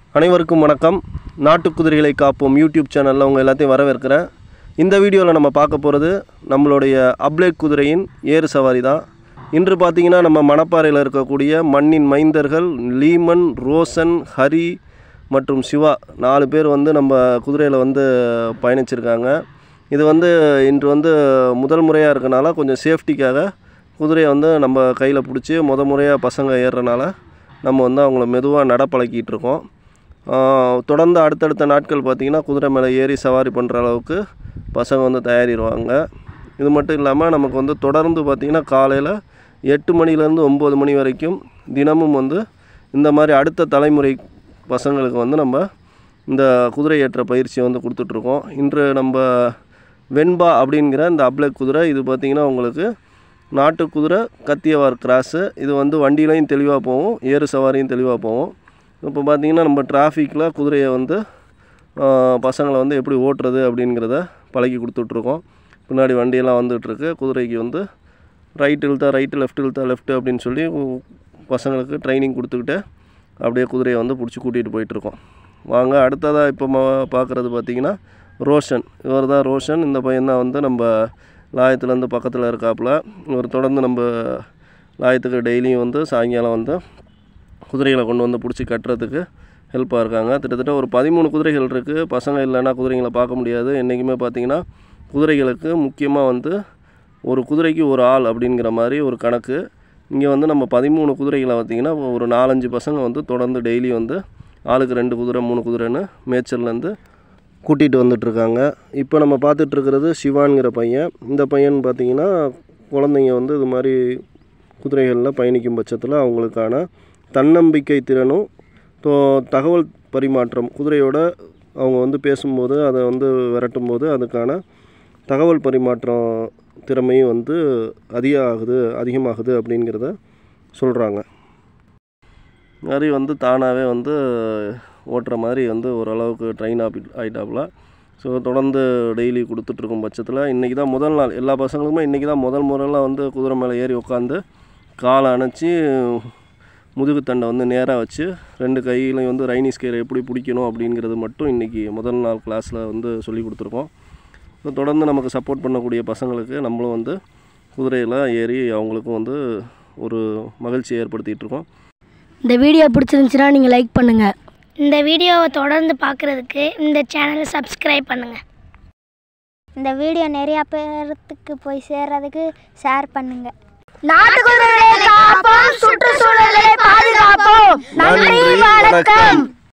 அனைவருக்கும் வணக்கம் நாட்டு குதிரைகளை காப்போம் யூடியூப் சேனலில் உங்கள் எல்லாத்தையும் வரவேற்கிறேன் இந்த வீடியோவில் நம்ம பார்க்க போகிறது நம்மளுடைய அப்லேட் குதிரையின் ஏறு சவாரி தான் இன்று பார்த்தீங்கன்னா நம்ம மணப்பாறையில் இருக்கக்கூடிய மண்ணின் மைந்தர்கள் லீமன் ரோசன் ஹரி மற்றும் சிவா நாலு பேர் வந்து நம்ம குதிரையில் வந்து பயணிச்சிருக்காங்க இது வந்து இன்று வந்து முதல் முறையாக இருக்கனால கொஞ்சம் சேஃப்டிக்காக குதிரையை வந்து நம்ம கையில் பிடிச்சி முத முறையாக பசங்க ஏறுறனால நம்ம வந்து அவங்கள மெதுவாக நட பழக்கிட்டு இருக்கோம் ஆஹ் தொடர்ந்து அடுத்தடுத்த நாட்கள் பார்த்திங்கன்னா குதிரை மேலே ஏறி சவாரி பண்ணுற அளவுக்கு பசங்க வந்து தயாரிடுவாங்க இது மட்டும் இல்லாமல் நமக்கு வந்து தொடர்ந்து பார்த்திங்கன்னா காலையில் எட்டு மணிலேருந்து ஒம்பது மணி வரைக்கும் தினமும் வந்து இந்த மாதிரி அடுத்த தலைமுறை பசங்களுக்கு வந்து நம்ம இந்த குதிரை ஏற்ற பயிற்சியை வந்து கொடுத்துட்ருக்கோம் இன்று நம்ம வெண்பா அப்படிங்கிற இந்த அப்ளக் குதிரை இது பார்த்திங்கன்னா உங்களுக்கு நாட்டு குதிரை கத்தியவார் கிராஸு இது வந்து வண்டியிலையும் தெளிவாக போகும் ஏறு சவாரியும் தெளிவாக போகும் இப்போ பார்த்திங்கன்னா நம்ம டிராஃபிக்கில் குதிரையை வந்து ஆஹ், பசங்களை வந்து எப்படி ஓட்டுறது அப்படிங்கிறத பழகி கொடுத்துட்ருக்கோம் பின்னாடி வண்டியெல்லாம் வந்துகிட்ருக்கு குதிரைக்கு வந்து ரைட் இழுத்தா ரைட்டு லெஃப்ட் இழுத்தா லெஃப்ட் அப்படின்னு சொல்லி உ- பசங்களுக்கு ட்ரைனிங் கொடுத்துக்கிட்டு அப்படியே குதிரையை வந்து பிடிச்சி கூட்டிகிட்டு போயிட்டுருக்கோம் வாங்க அடுத்ததாக இப்போ பார்க்குறது பார்த்திங்கன்னா ரோஷன் இவர் தான் ரோஷன் இந்த பையன் தான் வந்து நம்ம லாயத்துலேருந்து பக்கத்தில் இருக்காப்புல இவர் தொடர்ந்து நம்ம லாயத்துக்கு டெய்லியும் வந்து சாயங்காலம் வந்து குதிரைகளை கொண்டு வந்து பிடிச்சி கட்டுறதுக்கு ஹெல்ப்பாக இருக்காங்க கிட்டத்தட்ட ஒரு பதிமூணு குதிரைகள் இருக்குது பசங்க இல்லைன்னா குதிரைங்களை பார்க்க முடியாது என்றைக்குமே பார்த்தீங்கன்னா குதிரைகளுக்கு முக்கியமாக வந்து ஒரு குதிரைக்கு ஒரு ஆள் அப்படிங்கிற மாதிரி ஒரு கணக்கு இங்கே வந்து நம்ம பதிமூணு குதிரைகளை பார்த்திங்கன்னா ஒரு நாலஞ்சு பசங்க வந்து தொடர்ந்து டெய்லி வந்து ஆளுக்கு ரெண்டு குதிரை மூணு குதிரைன்னு மேய்ச்சல்லேருந்து கூட்டிகிட்டு வந்துட்டுருக்காங்க இப்போ நம்ம பார்த்துட்ருக்கிறது சிவான்கிற பையன் இந்த பையன் பார்த்திங்கன்னா குழந்தைங்க வந்து இது மாதிரி குதிரைகளில் பயணிக்கும் பட்சத்தில் அவங்களுக்கான தன்னம்பிக்கை திறனும் தோ தகவல் பரிமாற்றம் குதிரையோட அவங்க வந்து பேசும்போது அதை வந்து விரட்டும் போது அதுக்கான தகவல் பரிமாற்றம் திறமையும் வந்து அதிக ஆகுது அதிகமாகுது அப்படிங்கிறத சொல்கிறாங்க மாதிரி வந்து தானாகவே வந்து ஓட்டுற மாதிரி வந்து ஓரளவுக்கு ட்ரெயின் ஆகி ஆகிட்டாப்புல ஸோ தொடர்ந்து டெய்லி கொடுத்துட்ருக்கும் பட்சத்தில் இன்றைக்கி தான் முதல் நாள் எல்லா பசங்களுக்குமே இன்றைக்கி தான் முதல் முறையில் வந்து குதிரை மேலே ஏறி உட்காந்து காலை அணைச்சி முதுகுத்தண்டை வந்து நேராக வச்சு ரெண்டு கையிலையும் வந்து ரைனி ஸ்கேர் எப்படி பிடிக்கணும் அப்படிங்கிறது மட்டும் இன்றைக்கி முதல் நாள் கிளாஸில் வந்து சொல்லி கொடுத்துருக்கோம் ஸோ தொடர்ந்து நமக்கு சப்போர்ட் பண்ணக்கூடிய பசங்களுக்கு நம்மளும் வந்து குதிரையில் ஏறி அவங்களுக்கும் வந்து ஒரு மகிழ்ச்சியை ஏற்படுத்திகிட்டு இருக்கோம் இந்த வீடியோ பிடிச்சிருந்துச்சுன்னா நீங்கள் லைக் பண்ணுங்கள் இந்த வீடியோவை தொடர்ந்து பார்க்குறதுக்கு இந்த சேனலை சப்ஸ்கிரைப் பண்ணுங்கள் இந்த வீடியோ நிறையா பேர்த்துக்கு போய் சேர்றதுக்கு ஷேர் பண்ணுங்கள் நாட்டுக்குதிரையை காப்போம் சுற்றுச்சூழலை பாதுகாப்போம் நன்றி வணக்கம்